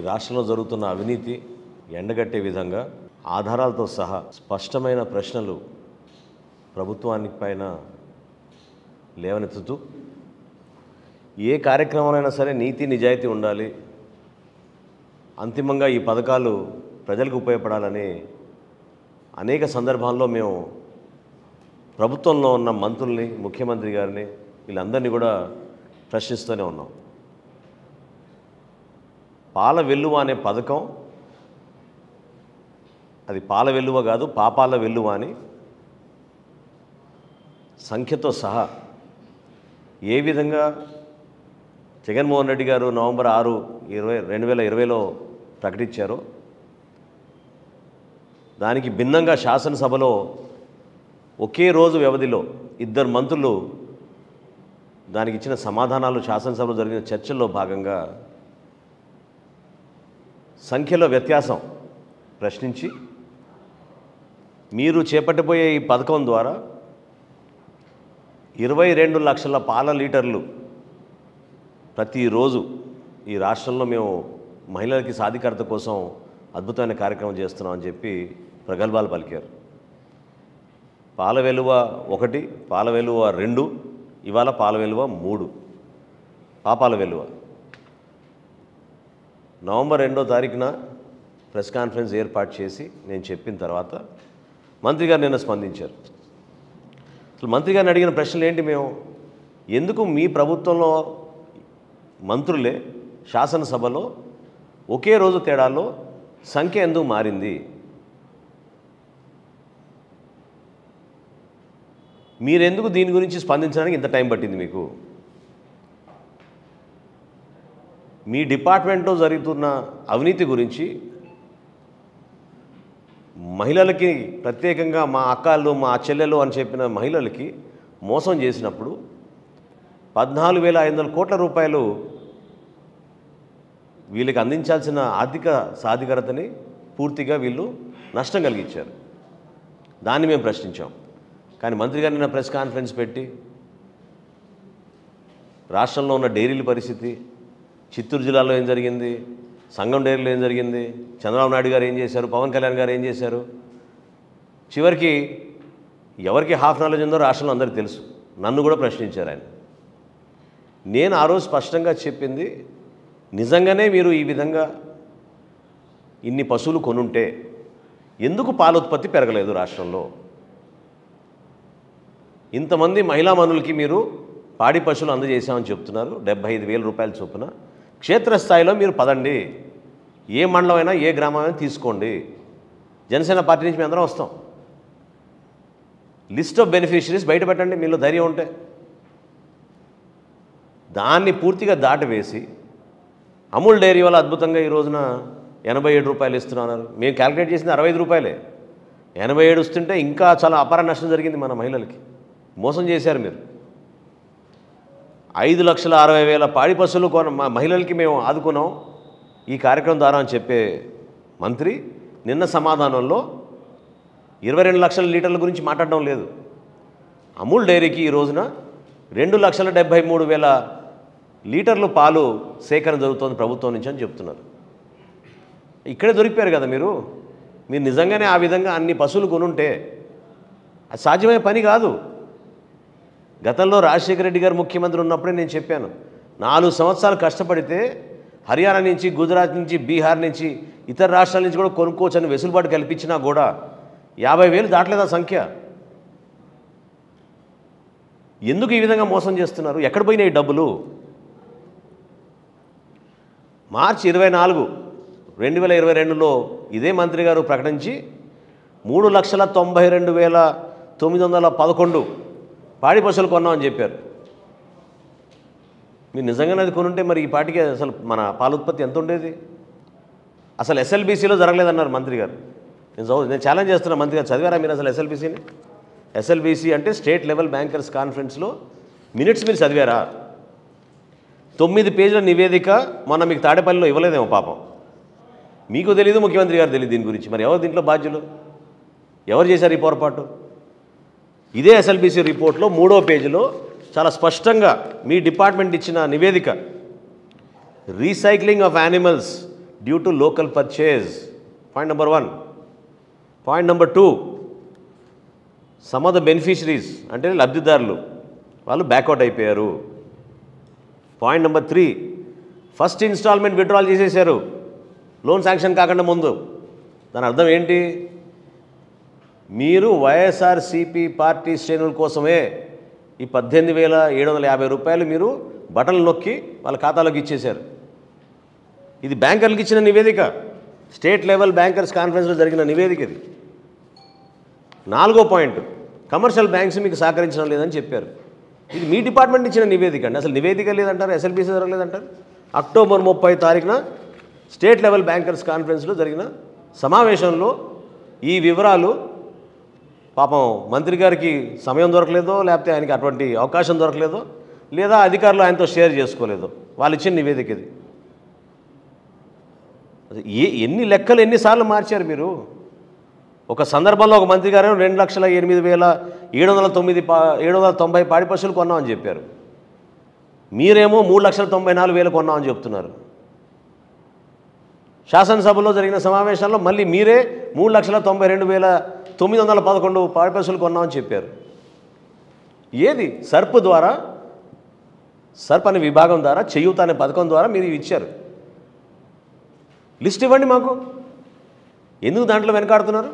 రాష్ట్రంలో జరుగుతున్న అవినీతి ఎండగట్టే విధంగా ఆధారాలతో సహా స్పష్టమైన ప్రశ్నలు ప్రభుత్వానికి పైన లేవనెత్తుతూ ఏ కార్యక్రమంలో సరే నీతి నిజాయితీ ఉండాలి అంతిమంగా ఈ పథకాలు ప్రజలకు ఉపయోగపడాలని అనేక సందర్భాల్లో మేము ప్రభుత్వంలో ఉన్న మంత్రుల్ని ముఖ్యమంత్రి గారిని వీళ్ళందరినీ కూడా ప్రశ్నిస్తూనే ఉన్నాం పాల వెల్లువ అనే పథకం అది పాల వెల్లువ కాదు పాపాల వెల్లువ అని సంఖ్యతో సహా ఏ విధంగా జగన్మోహన్ రెడ్డి గారు నవంబర్ ఆరు ఇరవై రెండు వేల ఇరవైలో ప్రకటించారో దానికి భిన్నంగా శాసనసభలో ఒకే రోజు వ్యవధిలో ఇద్దరు మంత్రులు దానికి ఇచ్చిన సమాధానాలు శాసనసభలో జరిగిన చర్చల్లో భాగంగా సంఖ్యలో వ్యత్యాసం ప్రశ్నించి మీరు చేపట్టబోయే ఈ పథకం ద్వారా ఇరవై రెండు లక్షల పాల లీటర్లు ప్రతిరోజు ఈ రాష్ట్రంలో మేము మహిళలకి సాధికారత కోసం అద్భుతమైన కార్యక్రమం చేస్తున్నాం అని చెప్పి ప్రగల్భాలు పలికారు పాల వెలువ ఒకటి పాల వెలువ రెండు ఇవాళ పాల వెలువ మూడు పాపాల వెలువ నవంబర్ రెండో తారీఖున ప్రెస్ కాన్ఫరెన్స్ ఏర్పాటు చేసి నేను చెప్పిన తర్వాత మంత్రి గారు నిన్న స్పందించారు అసలు మంత్రి గారిని అడిగిన ప్రశ్నలు ఏంటి మేము ఎందుకు మీ ప్రభుత్వంలో మంత్రులే శాసనసభలో ఒకే రోజు తేడాలో సంఖ్య ఎందుకు మారింది మీరెందుకు దీని గురించి స్పందించడానికి ఇంత టైం పట్టింది మీకు మీ డిపార్ట్మెంట్లో జరుగుతున్న అవినీతి గురించి మహిళలకి ప్రత్యేకంగా మా అక్కలు మా చెల్లెలు అని చెప్పిన మహిళలకి మోసం చేసినప్పుడు పద్నాలుగు వేల ఐదు వందల కోట్ల రూపాయలు వీళ్ళకి అందించాల్సిన ఆర్థిక సాధికారతని పూర్తిగా వీళ్ళు నష్టం కలిగించారు దాన్ని మేము ప్రశ్నించాం కానీ మంత్రి గారు నిన్న ప్రెస్ కాన్ఫరెన్స్ పెట్టి రాష్ట్రంలో ఉన్న డైరీల పరిస్థితి చిత్తూరు జిల్లాలో ఏం జరిగింది సంఘం డైరీలో ఏం జరిగింది చంద్రబాబు నాయుడు గారు ఏం చేశారు పవన్ కళ్యాణ్ గారు ఏం చేశారు చివరికి ఎవరికి హాఫ్ నాలెడ్జ్ ఉందో రాష్ట్రంలో అందరికీ తెలుసు నన్ను కూడా ప్రశ్నించారు ఆయన నేను ఆ రోజు స్పష్టంగా చెప్పింది నిజంగానే మీరు ఈ విధంగా ఇన్ని పశువులు కొనుంటే ఎందుకు పాల ఉత్పత్తి పెరగలేదు రాష్ట్రంలో ఇంతమంది మహిళా మనులకి మీరు పాడి పశువులు అందజేశామని చెప్తున్నారు డెబ్బై ఐదు వేల రూపాయల చొప్పున క్షేత్రస్థాయిలో మీరు పదండి ఏ మండలమైనా ఏ గ్రామమైనా తీసుకోండి జనసేన పార్టీ నుంచి మేము అందరం వస్తాం లిస్ట్ ఆఫ్ బెనిఫిషరీస్ బయట పెట్టండి మీలో ధైర్యం ఉంటే దాన్ని పూర్తిగా దాటివేసి అమూల్ డైరీ వల్ల అద్భుతంగా ఈ రోజున ఎనభై ఏడు రూపాయలు ఇస్తున్నారు మేము క్యాలిక్యులేట్ చేసింది అరవై ఐదు రూపాయలే ఎనభై ఏడు వస్తుంటే ఇంకా చాలా అపార నష్టం జరిగింది మన మహిళలకి మోసం చేశారు మీరు ఐదు లక్షల అరవై వేల పాడి పశువులు కొన మా మహిళలకి మేము ఆదుకున్నాం ఈ కార్యక్రమం ద్వారా అని చెప్పే మంత్రి నిన్న సమాధానంలో ఇరవై రెండు లక్షల లీటర్ల గురించి మాట్లాడడం లేదు అమూల్ డైరీకి ఈ రోజున రెండు లక్షల డెబ్భై మూడు వేల లీటర్లు పాలు సేకరణ జరుగుతోంది ప్రభుత్వం నుంచి అని చెప్తున్నారు ఇక్కడే దొరికిపోయారు కదా మీరు మీరు నిజంగానే ఆ విధంగా అన్ని పశువులు కొనుంటే అది సాధ్యమయ్యే పని కాదు గతంలో రాజశేఖర రెడ్డి గారు ముఖ్యమంత్రి ఉన్నప్పుడే నేను చెప్పాను నాలుగు సంవత్సరాలు కష్టపడితే హర్యానా నుంచి గుజరాత్ నుంచి బీహార్ నుంచి ఇతర రాష్ట్రాల నుంచి కూడా కొనుక్కోవచ్చని వెసులుబాటు కల్పించినా కూడా యాభై వేలు దాటలేదు ఆ సంఖ్య ఎందుకు ఈ విధంగా మోసం చేస్తున్నారు ఎక్కడ పోయినాయి ఈ డబ్బులు మార్చి ఇరవై నాలుగు రెండు వేల ఇరవై రెండులో ఇదే మంత్రి గారు ప్రకటించి మూడు లక్షల తొంభై రెండు వేల తొమ్మిది వందల పదకొండు పాడి పశువులు కొన్నామని చెప్పారు మీరు నిజంగానే అది కొనుంటే మరి ఈ పాటికి అసలు మన పాల ఉత్పత్తి ఎంత ఉండేది అసలు ఎస్ఎల్బీసీలో జరగలేదన్నారు మంత్రి గారు నేను చదువు నేను ఛాలెంజ్ చేస్తున్నా మంత్రి గారు చదివారా మీరు అసలు ఎస్ఎల్బీసీని ఎస్ఎల్బీసీ అంటే స్టేట్ లెవెల్ బ్యాంకర్స్ కాన్ఫరెన్స్లో మినిట్స్ మీరు చదివారా తొమ్మిది పేజీల నివేదిక మొన్న మీకు తాడేపల్లిలో ఇవ్వలేదేమో పాపం మీకు తెలియదు ముఖ్యమంత్రి గారు తెలియదు దీని గురించి మరి ఎవరు దీంట్లో బాధ్యులు ఎవరు చేశారు ఈ పొరపాటు ఇదే ఎస్ఎల్బీసీ రిపోర్ట్లో మూడో పేజీలో చాలా స్పష్టంగా మీ డిపార్ట్మెంట్ ఇచ్చిన నివేదిక recycling of animals due to local purchase point number one point number two sum of the beneficiaries అంటే లబ్ధిదారులు వాళ్ళు బ్యాక్అవుట్ అయిపోయారు point number three first installment withdrawal చేసేసారు లోన్ శాంక్షన్ కాకుండా ముందు దాని అర్థం ఏంటి మీరు వైఎస్ఆర్సిపి పార్టీ శ్రేణుల కోసమే ఈ పద్దెనిమిది వేల ఏడు వందల యాభై రూపాయలు మీరు బటన్లు నొక్కి వాళ్ళ ఖాతాలోకి ఇచ్చేశారు ఇది బ్యాంకర్లకు ఇచ్చిన నివేదిక స్టేట్ లెవెల్ బ్యాంకర్స్ కాన్ఫరెన్స్లో జరిగిన నివేదిక ఇది నాలుగో పాయింట్ కమర్షియల్ బ్యాంక్స్ మీకు సహకరించడం లేదని చెప్పారు ఇది మీ డిపార్ట్మెంట్ ఇచ్చిన నివేదిక అండి అసలు నివేదిక లేదంటారు ఎస్ఎల్బీసీ జరగలేదంటారు అక్టోబర్ ముప్పై తారీఖున స్టేట్ లెవెల్ బ్యాంకర్స్ కాన్ఫరెన్స్లో జరిగిన సమావేశంలో ఈ వివరాలు పాపం మంత్రి గారికి సమయం దొరకలేదో లేకపోతే ఆయనకి అటువంటి అవకాశం దొరకలేదో లేదా అధికారులు ఆయనతో షేర్ చేసుకోలేదో వాళ్ళు ఇచ్చిన నివేదిక ఇది అసలు ఏ ఎన్ని లెక్కలు ఎన్నిసార్లు మార్చారు మీరు ఒక సందర్భంలో ఒక మంత్రి గారు రెండు లక్షల ఎనిమిది వేల ఏడు వందల తొమ్మిది పా ఏడు వందల తొంభై పాడి పశువులు కొన్నామని చెప్పారు మీరేమో మూడు లక్షల తొంభై నాలుగు వేలు కొన్నామని చెప్తున్నారు శాసనసభలో జరిగిన సమావేశాల్లో మళ్ళీ మీరే మూడు లక్షల తొంభై రెండు వేల తొమ్మిది వందల పదకొండు పాడి పశువులు కొన్నామని చెప్పారు ఏది సర్ప్ ద్వారా సర్ప్ అనే విభాగం ద్వారా చేయూత అనే పథకం ద్వారా మీరు ఇవి ఇచ్చారు లిస్ట్ ఇవ్వండి మాకు ఎందుకు దాంట్లో వెనకాడుతున్నారు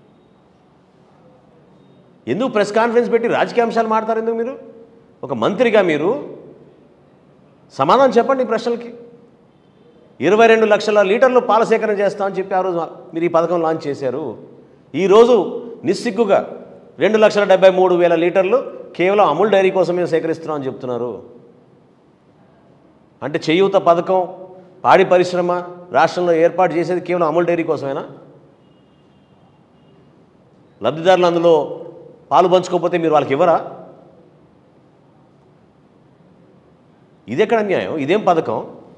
ఎందుకు ప్రెస్ కాన్ఫరెన్స్ పెట్టి రాజకీయ అంశాలు మాడతారు ఎందుకు మీరు ఒక మంత్రిగా మీరు సమాధానం చెప్పండి ఈ ప్రశ్నలకి ఇరవై రెండు లక్షల లీటర్లు పాల సేకరణ చేస్తామని చెప్పి ఆ రోజు మీరు ఈ పథకం లాంచ్ చేశారు ఈరోజు నిస్సిగ్గుగా రెండు లక్షల డెబ్బై మూడు వేల లీటర్లు కేవలం అమూల్ డైరీ కోసమే సేకరిస్తున్నామని చెప్తున్నారు అంటే చేయూత పథకం పాడి పరిశ్రమ రాష్ట్రంలో ఏర్పాటు చేసేది కేవలం అమూల్ డైరీ కోసమేనా లబ్ధిదారులు అందులో పాలు పంచుకోకపోతే మీరు వాళ్ళకి ఇవ్వరా ఇదెక్కడ న్యాయం ఇదేం పథకం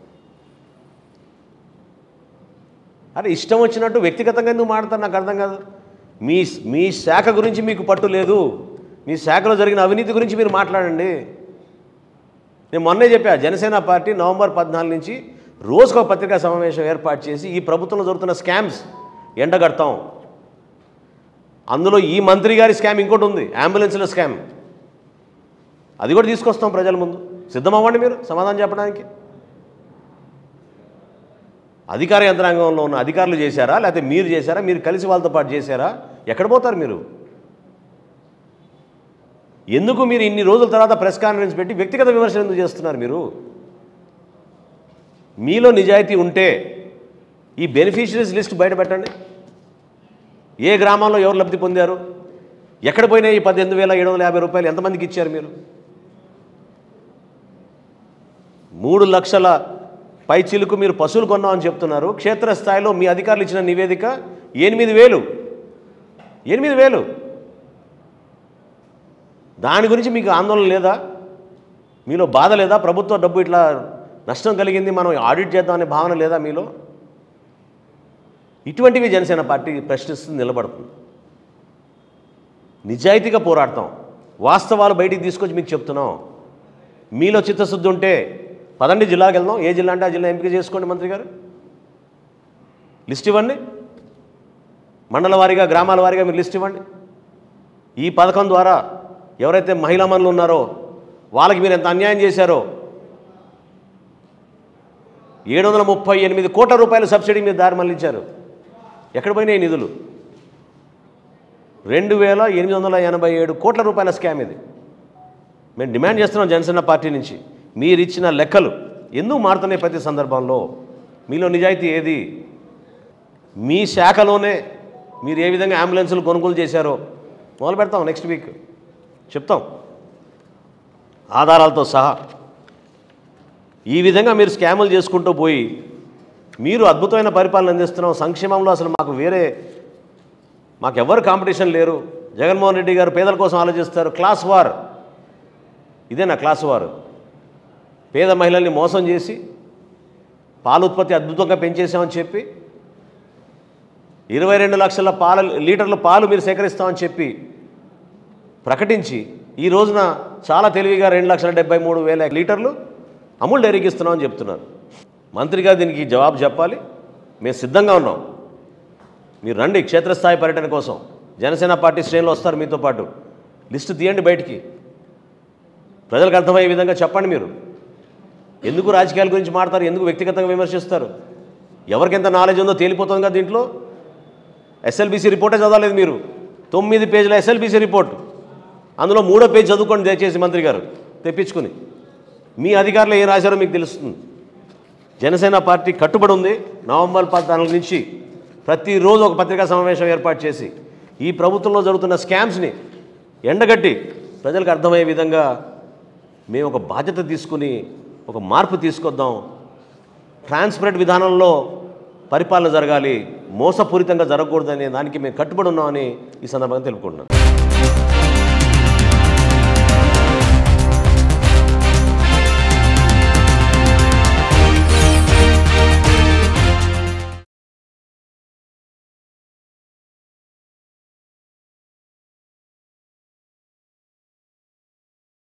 అరే ఇష్టం వచ్చినట్టు వ్యక్తిగతంగా ఎందుకు మాడతారు నాకు అర్థం కాదు మీ మీ శాఖ గురించి మీకు పట్టు లేదు మీ శాఖలో జరిగిన అవినీతి గురించి మీరు మాట్లాడండి నేను మొన్నే చెప్పా జనసేన పార్టీ నవంబర్ పద్నాలుగు నుంచి రోజుకు ఒక పత్రికా సమావేశం ఏర్పాటు చేసి ఈ ప్రభుత్వంలో జరుగుతున్న స్కామ్స్ ఎండగడతాం అందులో ఈ మంత్రి గారి స్కామ్ ఇంకోటి ఉంది అంబులెన్స్ల స్కామ్ అది కూడా తీసుకొస్తాం ప్రజల ముందు సిద్ధమవ్వండి మీరు సమాధానం చెప్పడానికి అధికార యంత్రాంగంలో ఉన్న అధికారులు చేశారా లేకపోతే మీరు చేశారా మీరు కలిసి వాళ్ళతో పాటు చేశారా ఎక్కడ పోతారు మీరు ఎందుకు మీరు ఇన్ని రోజుల తర్వాత ప్రెస్ కాన్ఫరెన్స్ పెట్టి వ్యక్తిగత విమర్శలు ఎందుకు చేస్తున్నారు మీరు మీలో నిజాయితీ ఉంటే ఈ బెనిఫిషరీస్ లిస్ట్ బయట పెట్టండి ఏ గ్రామంలో ఎవరు లబ్ధి పొందారు ఎక్కడ పోయినాయి ఈ పద్దెనిమిది వేల ఏడు వందల యాభై రూపాయలు ఎంతమందికి ఇచ్చారు మీరు మూడు లక్షల పై చిలుకు మీరు పశువులు కొన్నామని చెప్తున్నారు క్షేత్రస్థాయిలో మీ అధికారులు ఇచ్చిన నివేదిక ఎనిమిది వేలు ఎనిమిది వేలు దాని గురించి మీకు ఆందోళన లేదా మీలో బాధ లేదా ప్రభుత్వ డబ్బు ఇట్లా నష్టం కలిగింది మనం ఆడిట్ చేద్దామనే భావన లేదా మీలో ఇటువంటివి జనసేన పార్టీ ప్రశ్నిస్తుంది నిలబడుతుంది నిజాయితీగా పోరాడతాం వాస్తవాలు బయటికి తీసుకొచ్చి మీకు చెప్తున్నాం మీలో చిత్తశుద్ధి ఉంటే పదండి జిల్లాకి వెళ్దాం ఏ జిల్లా అంటే ఆ జిల్లా ఎంపిక చేసుకోండి మంత్రి గారు లిస్ట్ ఇవ్వండి మండల వారీగా గ్రామాల వారీగా మీరు లిస్ట్ ఇవ్వండి ఈ పథకం ద్వారా ఎవరైతే మహిళా మనులు ఉన్నారో వాళ్ళకి మీరు ఎంత అన్యాయం చేశారో ఏడు వందల ముప్పై ఎనిమిది కోట్ల రూపాయల సబ్సిడీ మీద దారి మళ్ళించారు ఎక్కడ పోయినాయి నిధులు రెండు వేల ఎనిమిది వందల ఎనభై ఏడు కోట్ల రూపాయల స్కామ్ ఇది మేము డిమాండ్ చేస్తున్నాం జనసేన పార్టీ నుంచి మీరు ఇచ్చిన లెక్కలు ఎందుకు మారుతున్నాయి ప్రతి సందర్భంలో మీలో నిజాయితీ ఏది మీ శాఖలోనే మీరు ఏ విధంగా అంబులెన్సులు కొనుగోలు చేశారో మొదలు పెడతాం నెక్స్ట్ వీక్ చెప్తాం ఆధారాలతో సహా ఈ విధంగా మీరు స్కాములు చేసుకుంటూ పోయి మీరు అద్భుతమైన పరిపాలన అందిస్తున్నాం సంక్షేమంలో అసలు మాకు వేరే మాకు ఎవరు కాంపిటీషన్ లేరు జగన్మోహన్ రెడ్డి గారు పేదల కోసం ఆలోచిస్తారు క్లాస్ వార్ ఇదే నా క్లాస్ వార్ పేద మహిళల్ని మోసం చేసి పాల ఉత్పత్తి అద్భుతంగా పెంచేసామని చెప్పి ఇరవై రెండు లక్షల పాల లీటర్ల పాలు మీరు సేకరిస్తామని చెప్పి ప్రకటించి ఈ రోజున చాలా తెలివిగా రెండు లక్షల డెబ్బై మూడు వేల లీటర్లు అమూల్ డైరీకి ఇస్తున్నామని చెప్తున్నారు మంత్రిగా దీనికి జవాబు చెప్పాలి మేము సిద్ధంగా ఉన్నాం మీరు రండి క్షేత్రస్థాయి పర్యటన కోసం జనసేన పార్టీ శ్రేణులు వస్తారు మీతో పాటు లిస్టు తీయండి బయటికి ప్రజలకు అర్థమయ్యే విధంగా చెప్పండి మీరు ఎందుకు రాజకీయాల గురించి మాట్లాడతారు ఎందుకు వ్యక్తిగతంగా విమర్శిస్తారు ఎవరికి ఎంత నాలెడ్జ్ ఉందో తేలిపోతుంది కదా దీంట్లో ఎస్ఎల్బీసీ రిపోర్టే చదవలేదు మీరు తొమ్మిది పేజీల ఎస్ఎల్బీసీ రిపోర్ట్ అందులో మూడో పేజ్ చదువుకోండి దయచేసి మంత్రి గారు తెప్పించుకుని మీ అధికారులు ఏం రాశారో మీకు తెలుస్తుంది జనసేన పార్టీ కట్టుబడి ఉంది నవంబర్ పద్నాలుగు నుంచి ప్రతిరోజు ఒక పత్రికా సమావేశం ఏర్పాటు చేసి ఈ ప్రభుత్వంలో జరుగుతున్న స్కామ్స్ని ఎండగట్టి ప్రజలకు అర్థమయ్యే విధంగా మేము ఒక బాధ్యత తీసుకుని ఒక మార్పు తీసుకొద్దాం ట్రాన్స్పరెంట్ విధానంలో పరిపాలన జరగాలి మోసపూరితంగా జరగకూడదనే దానికి మేము కట్టుబడి ఉన్నామని ఈ సందర్భంగా తెలుపుకుంటున్నాను